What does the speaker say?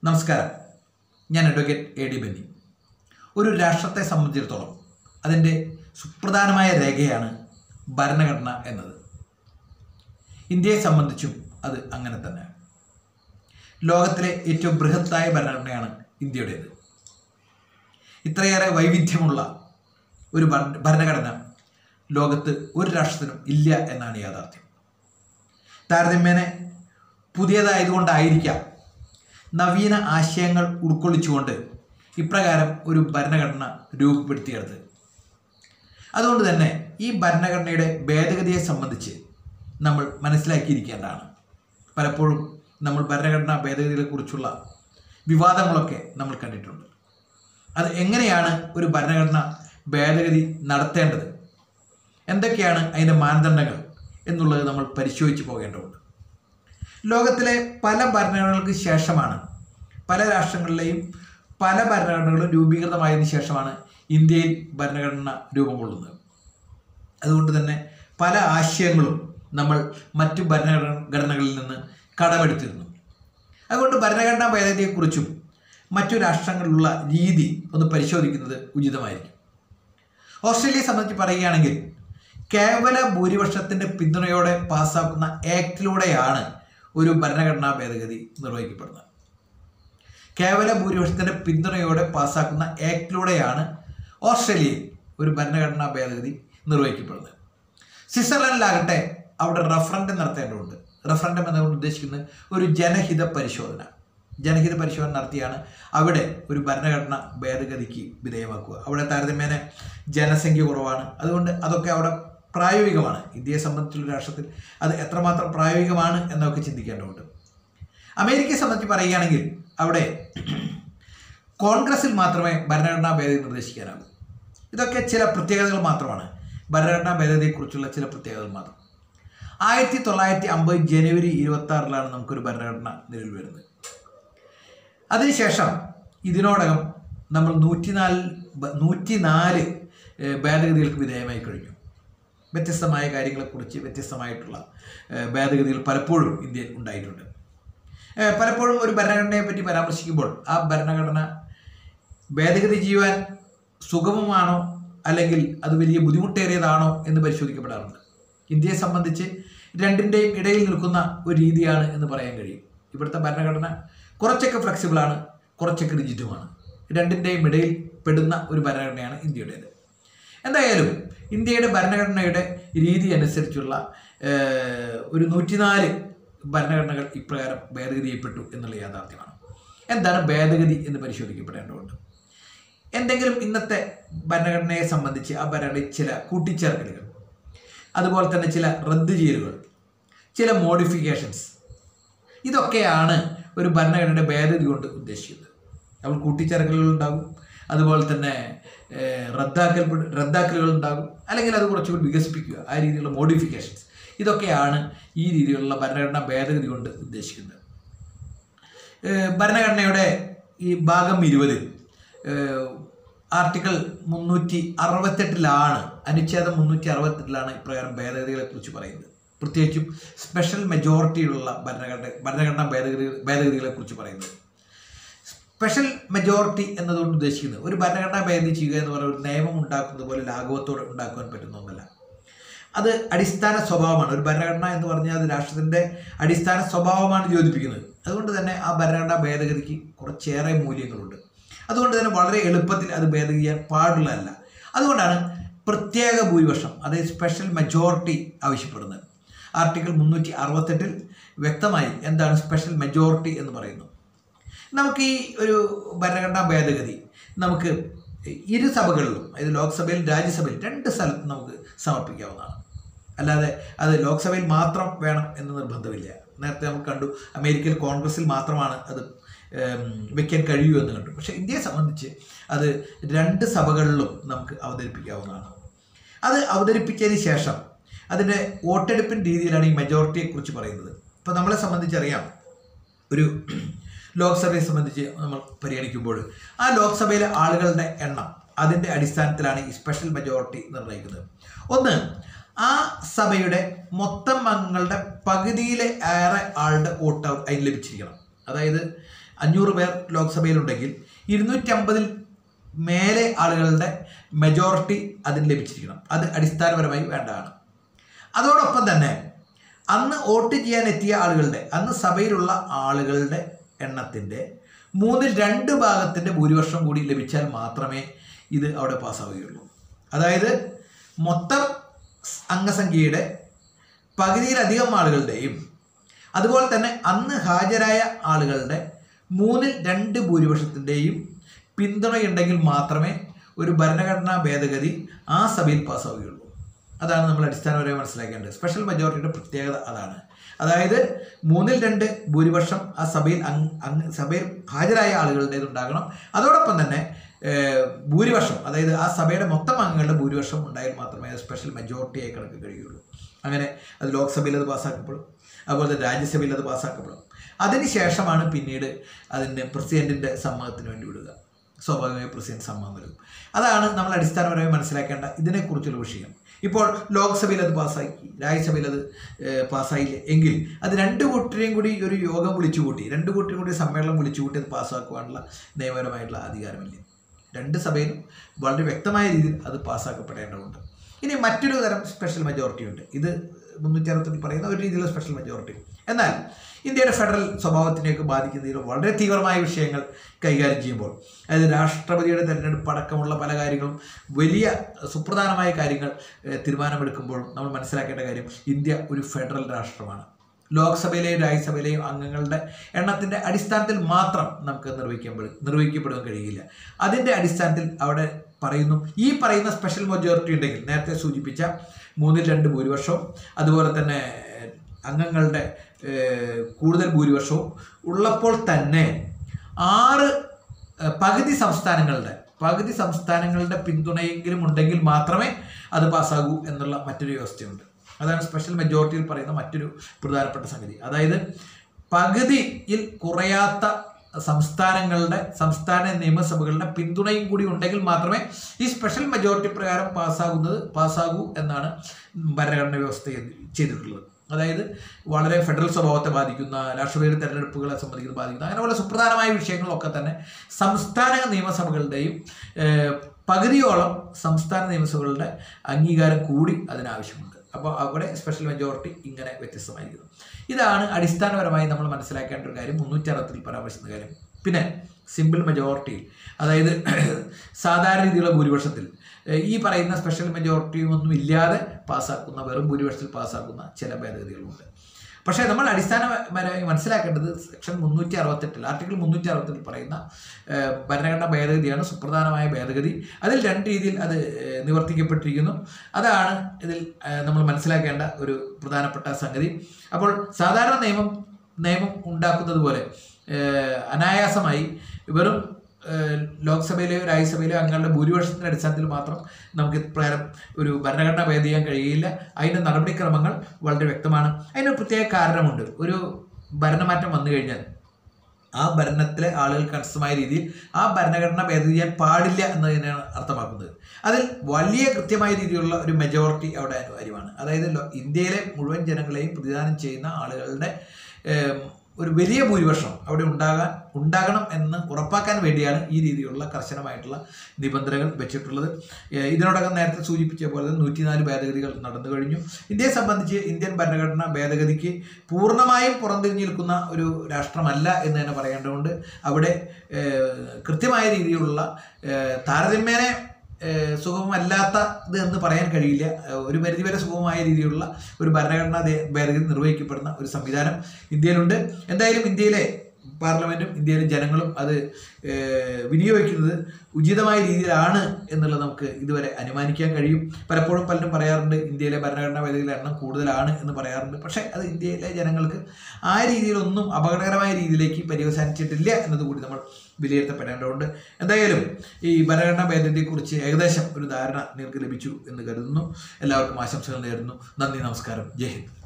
നമസ്കാരം ഞാൻ advocate A D bunny ഒരു രാഷ്ട്രത്തെ സംബന്ധിച്ചിടത്തോളം അതിൻ്റെ സുപ്രധാനമായ രേഖയാണ് ഭരണഘടന എന്നത് ഇന്ത്യയെ സംബന്ധിച്ചും അത് അങ്ങനെ തന്നെ ലോകത്തിലെ ഏറ്റവും ബൃഹത്തായ ഭരണഘടനയാണ് ഇന്ത്യയുടേത് ഇത്രയേറെ വൈവിധ്യമുള്ള ഒരു ഭര- ഭരണഘടന ലോകത്ത് ഒരു രാഷ്ട്രത്തിനും ഇല്ല എന്നാണ് യാഥാർത്ഥ്യം താരതമ്യേന പുതിയതായതുകൊണ്ടായിരിക്കാം നവീന ആശയങ്ങൾ ഉൾക്കൊള്ളിച്ചുകൊണ്ട് ഇപ്രകാരം ഒരു ഭരണഘടന രൂപപ്പെടുത്തിയെടുത്തത് അതുകൊണ്ട് തന്നെ ഈ ഭരണഘടനയുടെ ഭേദഗതിയെ സംബന്ധിച്ച് നമ്മൾ മനസ്സിലാക്കിയിരിക്കേണ്ടതാണ് പലപ്പോഴും നമ്മൾ ഭരണഘടനാ ഭേദഗതികളെക്കുറിച്ചുള്ള വിവാദങ്ങളൊക്കെ നമ്മൾ കണ്ടിട്ടുണ്ട് അത് എങ്ങനെയാണ് ഒരു ഭരണഘടന ഭേദഗതി നടത്തേണ്ടത് എന്തൊക്കെയാണ് അതിൻ്റെ മാനദണ്ഡങ്ങൾ എന്നുള്ളത് നമ്മൾ പരിശോധിച്ച് പോകേണ്ടതുണ്ട് ലോകത്തിലെ പല ഭരണഘടനകൾക്ക് ശേഷമാണ് പല രാഷ്ട്രങ്ങളിലെയും പല ഭരണഘടനകളും രൂപീകൃതമായതിനു ശേഷമാണ് ഇന്ത്യയിൽ ഭരണഘടന രൂപം കൊള്ളുന്നത് അതുകൊണ്ട് തന്നെ പല ആശയങ്ങളും നമ്മൾ മറ്റു ഭരണഘടനകളിൽ നിന്ന് കടമെടുത്തിരുന്നു അതുകൊണ്ട് ഭരണഘടനാ ഭേദഗതിയെക്കുറിച്ചും മറ്റു രാഷ്ട്രങ്ങളിലുള്ള രീതി ഒന്ന് പരിശോധിക്കുന്നത് ഉചിതമായിരിക്കും ഓസ്ട്രേലിയയെ സംബന്ധിച്ച് പറയുകയാണെങ്കിൽ കേവല ഭൂരിപക്ഷത്തിൻ്റെ പിന്തുണയോടെ പാസ്സാക്കുന്ന ആക്ടിലൂടെയാണ് ഒരു ഭരണഘടനാ ഭേദഗതി നിർവഹിക്കപ്പെടുന്നത് കേവല ഭൂരിപക്ഷത്തിൻ്റെ പിന്തുണയോടെ പാസ്സാക്കുന്ന ആക്ടിലൂടെയാണ് ഓസ്ട്രേലിയയിൽ ഒരു ഭരണഘടനാ ഭേദഗതി നിർവഹിക്കപ്പെടുന്നത് സ്വിറ്റ്സർലൻഡിലാകട്ടെ അവിടെ റഫറൻഡം നടത്തേണ്ടതുണ്ട് റഫറൻഡം എന്നതുകൊണ്ട് ഉദ്ദേശിക്കുന്നത് ഒരു ജനഹിത പരിശോധന ജനഹിത പരിശോധന നടത്തിയാണ് അവിടെ ഒരു ഭരണഘടന ഭേദഗതിക്ക് വിധേയമാക്കുക അവിടെ താരതമ്യേന ജനസംഖ്യ കുറവാണ് അതുകൊണ്ട് അതൊക്കെ അവിടെ പ്രായോഗികമാണ് ഇന്ത്യയെ സംബന്ധിച്ചുള്ള രാഷ്ട്രത്തിൽ അത് എത്രമാത്രം പ്രായോഗികമാണ് എന്നൊക്കെ ചിന്തിക്കേണ്ടതുണ്ട് അമേരിക്കയെ സംബന്ധിച്ച് പറയുകയാണെങ്കിൽ അവിടെ കോൺഗ്രസിൽ മാത്രമേ ഭരണഘടനാ ഭേദഗതി നിർദ്ദേശിക്കാനാകൂ ഇതൊക്കെ ചില പ്രത്യേകതകൾ മാത്രമാണ് ഭരണഘടനാ ഭേദഗതിയെക്കുറിച്ചുള്ള ചില പ്രത്യേകതകൾ മാത്രം ആയിരത്തി തൊള്ളായിരത്തി അമ്പത് ജനുവരി ഇരുപത്തി ആറിലാണ് നമുക്കൊരു ഭരണഘടന നിലവിൽ വരുന്നത് അതിനുശേഷം ഇതിനോടകം നമ്മൾ നൂറ്റിനാല് നൂറ്റിനാല് ഏഹ്, ഭേദഗതികൾക്ക് വിധേയമായി കഴിഞ്ഞു വ്യത്യസ്തമായ കാര്യങ്ങളെക്കുറിച്ച് വ്യത്യസ്തമായിട്ടുള്ള ഏഹ്, ഭേദഗതികൾ പലപ്പോഴും ഇന്ത്യയിൽ ഉണ്ടായിട്ടുണ്ട് ഏഹ്, പലപ്പോഴും ഒരു ഭരണഘടനയെ പറ്റി പരാമർശിക്കുമ്പോൾ ആ ഭരണഘടന ഭേദഗതി ചെയ്യുവാൻ സുഗമമാണോ അല്ലെങ്കിൽ അത് വലിയ ബുദ്ധിമുട്ടേറിയതാണോ എന്ന് പരിശോധിക്കപ്പെടാറുണ്ട് ഇന്ത്യയെ സംബന്ധിച്ച് രണ്ടിൻ്റെയും ഇടയിൽ നിൽക്കുന്ന ഒരു രീതിയാണ് എന്ന് പറയാൻ കഴിയും ഇവിടുത്തെ ഭരണഘടന കുറച്ചൊക്കെ ഫ്ലെക്സിബിളാണ് കുറച്ചൊക്കെ റിജിറ്റുമാണ് രണ്ടിൻ്റെയും ഇടയിൽ പെടുന്ന ഒരു ഭരണഘടനയാണ് ഇന്ത്യയുടേത് എന്തായാലും ഇന്ത്യയുടെ ഭരണഘടനയുടെ രീതി അനുസരിച്ചുള്ള ഏഹ്, ഒരു നൂറ്റിനാല് ഭരണഘടനകൾ ഇപ്രകാരം ഭേദഗതി ചെയ്യപ്പെട്ടു എന്നുള്ള യാഥാർത്ഥ്യമാണ് എന്താണ് ഭേദഗതി എന്ന് പരിശോധിക്കപ്പെടേണ്ടതുണ്ട് എന്തെങ്കിലും ഇന്നത്തെ ഭരണഘടനയെ സംബന്ധിച്ച് ആ ഭരണഘടനയിൽ ചില കൂട്ടിച്ചേർക്കലുകൾ അതുപോലെ തന്നെ ചില റദ്ദ് ചെയ്യലുകൾ ചില മോഡിഫിക്കേഷൻസ് ഇതൊക്കെയാണ് ഒരു ഭരണഘടനയുടെ ഭേദഗതി കൊണ്ട് ഉദ്ദേശിക്കുന്നത് അപ്പോൾ കൂട്ടിച്ചേർക്കലുകൾ ഉണ്ടാകും അതുപോലെ തന്നെ ഏഹ്, റദ്ദാക്കൽ റദ്ദാക്കലുകൾ ഉണ്ടാകും അല്ലെങ്കിൽ അത് കുറച്ചുകൂടി വികസിപ്പിക്കുക ആ രീതിയിലുള്ള മോഡിഫിക്കേഷൻസ് ഇതൊക്കെയാണ് ഈ രീതിയിലുള്ള ഭരണഘടനാ ഭേദഗതി കൊണ്ട് ഉദ്ദേശിക്കുന്നത് ഏഹ്, ഭരണഘടനയുടെ ഈ ഭാഗം ഇരുപത് ആർട്ടിക്കിൾ മുന്നൂറ്റി അറുപത്തെട്ടിലാണ് അനുച്ഛേദം മുന്നൂറ്റി അറുപത്തെട്ടിലാണ് ഇപ്രകാരം ഭേദഗതികളെ കുറിച്ച് പറയുന്നത് പ്രത്യേകിച്ചും സ്പെഷ്യൽ മെജോറിറ്റിയിലുള്ള ഭരണഘടന ഭരണഘടനാ ഭേദഗതി ഭേദഗതികളെ കുറിച്ച് പറയുന്നത് സ്പെഷ്യൽ മെജോറിറ്റി എന്നതുകൊണ്ട് ഉദ്ദേശിക്കുന്നത് ഒരു ഭരണഘടനാ ഭേദഗതി ചെയ്യുക എന്ന് പറയുന്ന ഒരു നിയമം ഉണ്ടാക്കുന്നത് പോലെ ലാഘവത്തോടെ ഉണ്ടാക്കുവാൻ പറ്റുന്ന ഒന്നല്ല അത് അടിസ്ഥാന സ്വഭാവമാണ് ഒരു ഭരണഘടന എന്ന് പറഞ്ഞാൽ അത് രാഷ്ട്രത്തിൻ്റെ അടിസ്ഥാന സ്വഭാവമാണ് യോജിപ്പിക്കുന്നത് അതുകൊണ്ട് തന്നെ ആ ഭരണഘടനാ ഭേദഗതിക്ക് കുറച്ചേറെ മൂല്യങ്ങളുണ്ട് അതുകൊണ്ട് തന്നെ വളരെ എളുപ്പത്തിൽ അത് ഭേദഗതി ചെയ്യാൻ പാടുള്ളതല്ല അതുകൊണ്ടാണ് പ്രത്യേക ഭൂരിപക്ഷം അതായത് സ്പെഷ്യൽ മെജോറിറ്റി ആവശ്യപ്പെടുന്നത് ആർട്ടിക്കിൾ മുന്നൂറ്റി അറുപത്തെട്ടിൽ വ്യക്തമായി എന്താണ് സ്പെഷ്യൽ മെജോറിറ്റി എന്ന് പറയുന്നു നമുക്ക് ഈ ഒരു ഭരണഘടനാ ഭേദഗതി നമുക്ക് ഇരു സഭകളിലും അതായത് ലോക്സഭയിൽ രാജ്യസഭയിൽ രണ്ട് സ്ഥലത്തും നമുക്ക് സമർപ്പിക്കാവുന്നതാണ് അല്ലാതെ അത് ലോക്സഭയിൽ മാത്രം വേണം എന്ന് നിർബന്ധമില്ല നേരത്തെ നമുക്ക് കണ്ടു അമേരിക്കയിൽ കോൺഗ്രസിൽ മാത്രമാണ് അത് ഏം, വെക്കാൻ കഴിയൂ എന്ന് കണ്ടു പക്ഷേ ഇന്ത്യയെ സംബന്ധിച്ച് അത് രണ്ട് സഭകളിലും നമുക്ക് അവതരിപ്പിക്കാവുന്നതാണ് അത് അവതരിപ്പിച്ചതിന് ശേഷം അതിൻ്റെ വോട്ടെടുപ്പിൻ രീതിയിലാണ് ഈ മെജോറിറ്റിയെ കുറിച്ച് പറയുന്നത് ഇപ്പോൾ നമ്മളെ സംബന്ധിച്ചറിയാം ഒരു ലോക്സഭയെ സംബന്ധിച്ച് നമ്മൾ പരിഗണിക്കുമ്പോൾ ആ ലോക്സഭയിലെ ആളുകളുടെ എണ്ണം അതിൻ്റെ അടിസ്ഥാനത്തിലാണ് ഈ സ്പെഷ്യൽ മെജോറിറ്റി നിർണ്ണയിക്കുന്നത് ഒന്ന് ആ സഭയുടെ മൊത്തം അംഗങ്ങളുടെ പകുതിയിലെ ഏറെ ആളുടെ വോട്ട് അതിന് ലഭിച്ചിരിക്കണം അതായത് അഞ്ഞൂറ് പേർ ലോക്സഭയിലുണ്ടെങ്കിൽ ഇരുന്നൂറ്റമ്പതിൽ മേലെ ആളുകളുടെ മെജോറിറ്റി അതിന് ലഭിച്ചിരിക്കണം അത് അടിസ്ഥാനപരമായി വേണ്ടതാണ് അതോടൊപ്പം തന്നെ അന്ന് വോട്ട് ചെയ്യാൻ എത്തിയ ആളുകളുടെ അന്ന് സഭയിലുള്ള ആളുകളുടെ എണ്ണത്തിൻ്റെ മൂന്നിൽ രണ്ട് ഭാഗത്തിൻ്റെ ഭൂരിപക്ഷം കൂടി ലഭിച്ചാൽ മാത്രമേ ഇത് അവിടെ പാസ്സാവുകയുള്ളൂ അതായത് മൊത്തം അംഗസംഖ്യയുടെ പകുതിയിലധികം ആളുകളുടെയും അതുപോലെ തന്നെ അന്ന് ഹാജരായ ആളുകളുടെ മൂന്നിൽ രണ്ട് ഭൂരിപക്ഷത്തിൻ്റെയും പിന്തുണയുണ്ടെങ്കിൽ മാത്രമേ ഒരു ഭരണഘടനാ ഭേദഗതി ആ സഭയിൽ പാസ്സാവുകയുള്ളൂ അതാണ് നമ്മൾ അടിസ്ഥാനപരമായി മനസ്സിലാക്കേണ്ടത് സ്പെഷ്യൽ മെജോറിറ്റിയുടെ പ്രത്യേകത അതാണ് അതായത് മൂന്നിൽ രണ്ട് ഭൂരിപക്ഷം ആ സഭയിൽ അങ് അങ് സഭയിൽ ഹാജരായ ആളുകളുടേത് ഉണ്ടാകണം അതോടൊപ്പം തന്നെ ഏഹ്, ഭൂരിപക്ഷം അതായത് ആ സഭയുടെ മൊത്തം അംഗങ്ങളുടെ ഭൂരിപക്ഷം ഉണ്ടായാൽ മാത്രമേ അത് സ്പെഷ്യൽ മെജോറിറ്റിയായി കണക്ക് കഴിയുള്ളൂ അങ്ങനെ അത് ലോക്സഭയിൽ അത് പാസ്സാക്കപ്പെടും അതുപോലെ തന്നെ രാജ്യസഭയിൽ അത് പാസ്സാക്കപ്പെടും അതിനുശേഷമാണ് പിന്നീട് അതിൻ്റെ പ്രസിഡന്റിൻ്റെ സമ്മതത്തിന് വേണ്ടി വിടുക സ്വാഭാവികമായി പ്രസിഡന്റ് സമ്മതം നൽകും അതാണ് നമ്മൾ അടിസ്ഥാനപരമായി മനസ്സിലാക്കേണ്ട ഇതിനെക്കുറിച്ചുള്ള വിഷയം ഇപ്പോൾ ലോക്സഭയിൽ അത് പാസ്സാക്കി രാജ്യസഭയിൽ അത് ഏഹ്, പാസ്സായില്ല എങ്കിൽ അത് രണ്ട് കൂട്ടരെയും കൂടി ഒരു യോഗം വിളിച്ചു കൂട്ടി രണ്ട് കൂട്ടരും കൂടി സമ്മേളനം വിളിച്ചു കൂട്ടി അത് പാസ്സാക്കുവാനുള്ള നിയമപരമായിട്ടുള്ള അധികാരമില്ല രണ്ട് സഭയിലും വളരെ വ്യക്തമായ രീതിയിൽ അത് പാസ്സാക്കപ്പെടേണ്ടതുണ്ട് ഇനി മറ്റൊരു തരം സ്പെഷ്യൽ മെജോറിറ്റി ഉണ്ട് ഇത് മുന്നൂറ്റി അറുപത്തിൽ പറയുന്ന ഒരു രീതിയിലുള്ള സ്പെഷ്യൽ മെജോറിറ്റി എന്നാൽ ഇന്ത്യയുടെ ഫെഡറൽ സ്വഭാവത്തിനെയൊക്കെ ബാധിക്കുന്ന രീതിയിൽ വളരെ തീവ്രമായ വിഷയങ്ങൾ കൈകാര്യം ചെയ്യുമ്പോൾ അതായത് രാഷ്ട്രപതിയുടെ തെരഞ്ഞെടുപ്പ് അടക്കമുള്ള പല കാര്യങ്ങളും വലിയ സുപ്രധാനമായ കാര്യങ്ങൾ ഏഹ്, തീരുമാനമെടുക്കുമ്പോഴും നമ്മൾ മനസ്സിലാക്കേണ്ട കാര്യം ഇന്ത്യ ഒരു ഫെഡറൽ രാഷ്ട്രമാണ് ലോക്സഭയിലെയും രാജ്യസഭയിലെയും അംഗങ്ങളുടെ എണ്ണത്തിൻ്റെ അടിസ്ഥാനത്തിൽ മാത്രം നമുക്ക് നിർവഹിക്കപ്പെടും നിർവഹിക്കപ്പെടാൻ കഴിയില്ല അതിൻ്റെ അടിസ്ഥാനത്തിൽ അവിടെ പറയുന്നു ഈ പറയുന്ന സ്പെഷ്യൽ മെജോറിറ്റി ഉണ്ടെങ്കിൽ നേരത്തെ സൂചിപ്പിച്ച മൂന്നിൽ രണ്ട് ഭൂരിപക്ഷവും അതുപോലെ തന്നെ ഏഹ്, അംഗങ്ങളുടെ ഏഹ്, കൂടുതൽ ഭൂരിപക്ഷവും ഉള്ളപ്പോൾ തന്നെ ആറ് ഏഹ്, പകുതി സംസ്ഥാനങ്ങളുടെ പകുതി സംസ്ഥാനങ്ങളുടെ പിന്തുണയെങ്കിലും ഉണ്ടെങ്കിൽ മാത്രമേ അത് പാസ്സാകൂ എന്നുള്ള മറ്റൊരു വ്യവസ്ഥയുണ്ട് അതാണ് സ്പെഷ്യൽ മെജോറിറ്റിയിൽ പറയുന്ന മറ്റൊരു പ്രധാനപ്പെട്ട സംഗതി അതായത് പകുതിയിൽ കുറയാത്ത സംസ്ഥാനങ്ങളുടെ സംസ്ഥാന നിയമസഭകളുടെ പിന്തുണയും കൂടി ഉണ്ടെങ്കിൽ മാത്രമേ ഈ സ്പെഷ്യൽ മെജോറിറ്റി പ്രകാരം പാസ്സാകുന്നത് പാസ്സാകൂ എന്നാണ് ഭരണഘടന വ്യവസ്ഥ ചെയ്തിട്ടുള്ളത് അതായത് വളരെ ഫെഡറൽ സ്വഭാവത്തെ ബാധിക്കുന്ന രാഷ്ട്രപതി തെരഞ്ഞെടുപ്പുകളെ സംബന്ധിക്കുന്ന ബാധിക്കുന്ന അങ്ങനെ പോലെ സുപ്രധാനമായ വിഷയങ്ങളൊക്കെ തന്നെ സംസ്ഥാന നിയമസഭകളുടെയും ഏഹ്, പകുതിയോളം സംസ്ഥാന നിയമസഭകളുടെ അംഗീകാരം കൂടി അതിനാവശ്യമുണ്ട് അപ്പോൾ അവിടെ സ്പെഷ്യൽ മെജോറിറ്റി ഇങ്ങനെ വ്യത്യസ്തമായിരിക്കുന്നു ഇതാണ് അടിസ്ഥാനപരമായി നമ്മൾ മനസ്സിലാക്കേണ്ട ഒരു കാര്യം മുന്നൂറ്റി അറുപത്തിൽ പരാമർശിക്കുന്ന കാര്യം പിന്നെ സിമ്പിൾ മെജോറിറ്റി അതായത് സാധാരണ രീതിയിലുള്ള ഭൂരിപക്ഷത്തിൽ ഏഹ്, ഈ പറയുന്ന സ്പെഷ്യൽ മെജോറിറ്റിയും ഒന്നും ഇല്ലാതെ പാസ്സാക്കുന്ന വെറും ഭൂരിപക്ഷത്തിൽ പാസ്സാക്കുന്ന ചില ഭേദഗതികളുണ്ട് പക്ഷേ നമ്മൾ അടിസ്ഥാനപരമായി മനസ്സിലാക്കേണ്ടത് സെക്ഷൻ മുന്നൂറ്റി അറുപത്തെട്ടിൽ ആർട്ടിക്കിൾ മുന്നൂറ്റി അറുപത്തെട്ടിൽ പറയുന്ന ഏഹ്, ഭരണഘടനാ ഭേദഗതിയാണ് സുപ്രധാനമായ ഭേദഗതി അതിൽ രണ്ട് രീതിയിൽ അത് ഏഹ്, നിവർത്തിക്കപ്പെട്ടിരിക്കുന്നു അതാണ് ഇതിൽ ഏഹ്, നമ്മൾ മനസ്സിലാക്കേണ്ട ഒരു പ്രധാനപ്പെട്ട സംഗതി അപ്പോൾ സാധാരണ നിയമം നിയമം ഉണ്ടാക്കുന്നത് പോലെ ഏഹ്, അനായാസമായി വെറും ഏഹ്, ലോക്സഭയിലെയോ രാജ്യസഭയിലെയോ അംഗങ്ങളുടെ ഭൂരിപക്ഷത്തിൻ്റെ അടിസ്ഥാനത്തിൽ മാത്രം നമുക്ക് ഇപ്രകാരം ഒരു ഭരണഘടന ഭേദം ചെയ്യാൻ കഴിയില്ല അതിൻ്റെ നടപടിക്രമങ്ങൾ വളരെ വ്യക്തമാണ് അതിന് പ്രത്യേക കാരണമുണ്ട് ഒരു ഭരണമാറ്റം വന്നു കഴിഞ്ഞാൽ ആ ഭരണത്തിലെ ആളുകൾക്ക് അനുസൃതമായ രീതിയിൽ ആ ഭരണഘടന ഭേദം ചെയ്യാൻ പാടില്ല എന്നതിനാണ് അർത്ഥമാക്കുന്നത് അതിൽ വലിയ കൃത്യമായ രീതിയിലുള്ള ഒരു മെജോറിറ്റി അവിടെ അനിവാര്യമാണ് അതായത് ലോ- ഇന്ത്യയിലെ മുഴുവൻ ജനങ്ങളെയും പ്രതിദാനം ചെയ്യുന്ന ആളുകളുടെ ഏം, ഒരു വലിയ ഭൂരിപക്ഷം അവിടെ ഉണ്ടാകാൻ ഉണ്ടാകണം എന്ന് ഉറപ്പാക്കാൻ വേണ്ടിയാണ് ഈ രീതിയിലുള്ള കർശനമായിട്ടുള്ള നിബന്ധനകൾ വെച്ചിട്ടുള്ളത് ഏഹ് ഇതിനോടകം നേരത്തെ സൂചിപ്പിച്ച പോലെ തന്നെ നൂറ്റിനാല് ഭേദഗതികൾ നടന്നു കഴിഞ്ഞു ഇന്ത്യയെ സംബന്ധിച്ച് ഇന്ത്യൻ ഭരണഘടന ഭേദഗതിക്ക് പൂർണ്ണമായും പുറംതിരിഞ്ഞു നിൽക്കുന്ന ഒരു രാഷ്ട്രമല്ല എന്ന് തന്നെ പറയേണ്ടതുണ്ട് അവിടെ ഏഹ് കൃത്യമായ രീതിയിലുള്ള ഏഹ് താരതമ്യേന ഏഹ് സുഗമമല്ലാത്ത ഇത് എന്ന് പറയാൻ കഴിയില്ല ഏഹ് ഒരു പരിധിവരെ സുഗമമായ രീതിയിലുള്ള ഒരു ഭരണഘടനാ ദേ- ഭേദഗതി നിർവഹിക്കപ്പെടുന്ന ഒരു സംവിധാനം ഇന്ത്യയിലുണ്ട് എന്തായാലും ഇന്ത്യയിലെ പാർലമെൻറ്റും ഇന്ത്യയിലെ ജനങ്ങളും അത് ഏഹ് വിനിയോഗിക്കുന്നത് ഉചിതമായ രീതിയിലാണ് എന്നുള്ളത് നമുക്ക് ഇതുവരെ അനുമാനിക്കാൻ കഴിയും പലപ്പോഴും പലരും പറയാറുണ്ട് ഇന്ത്യയിലെ ഭരണഘടനാ ഭേദഗതിയുടെ എണ്ണം കൂടുതലാണ് എന്ന് പറയാറുണ്ട് പക്ഷേ അത് ഇന്ത്യയിലെ ജനങ്ങൾക്ക് ആ രീതിയിലൊന്നും അപകടകരമായ രീതിയിലേക്ക് പര്യവസാനിച്ചിട്ടില്ല എന്നത് കൂടി നമ്മൾ വിലയിരുത്തപ്പെടേണ്ടതുണ്ട് എന്തായാലും ഈ ഭരണഘടനാ ഭേദഗതിയെക്കുറിച്ച് ഏകദേശം ഒരു ധാരണ നിങ്ങൾക്ക് ലഭിച്ചു എന്ന് കരുതുന്നു എല്ലാവർക്കും ആശംസകൾ നേരുന്നു നന്ദി നമസ്കാരം ജയ് ഹിന്ദ്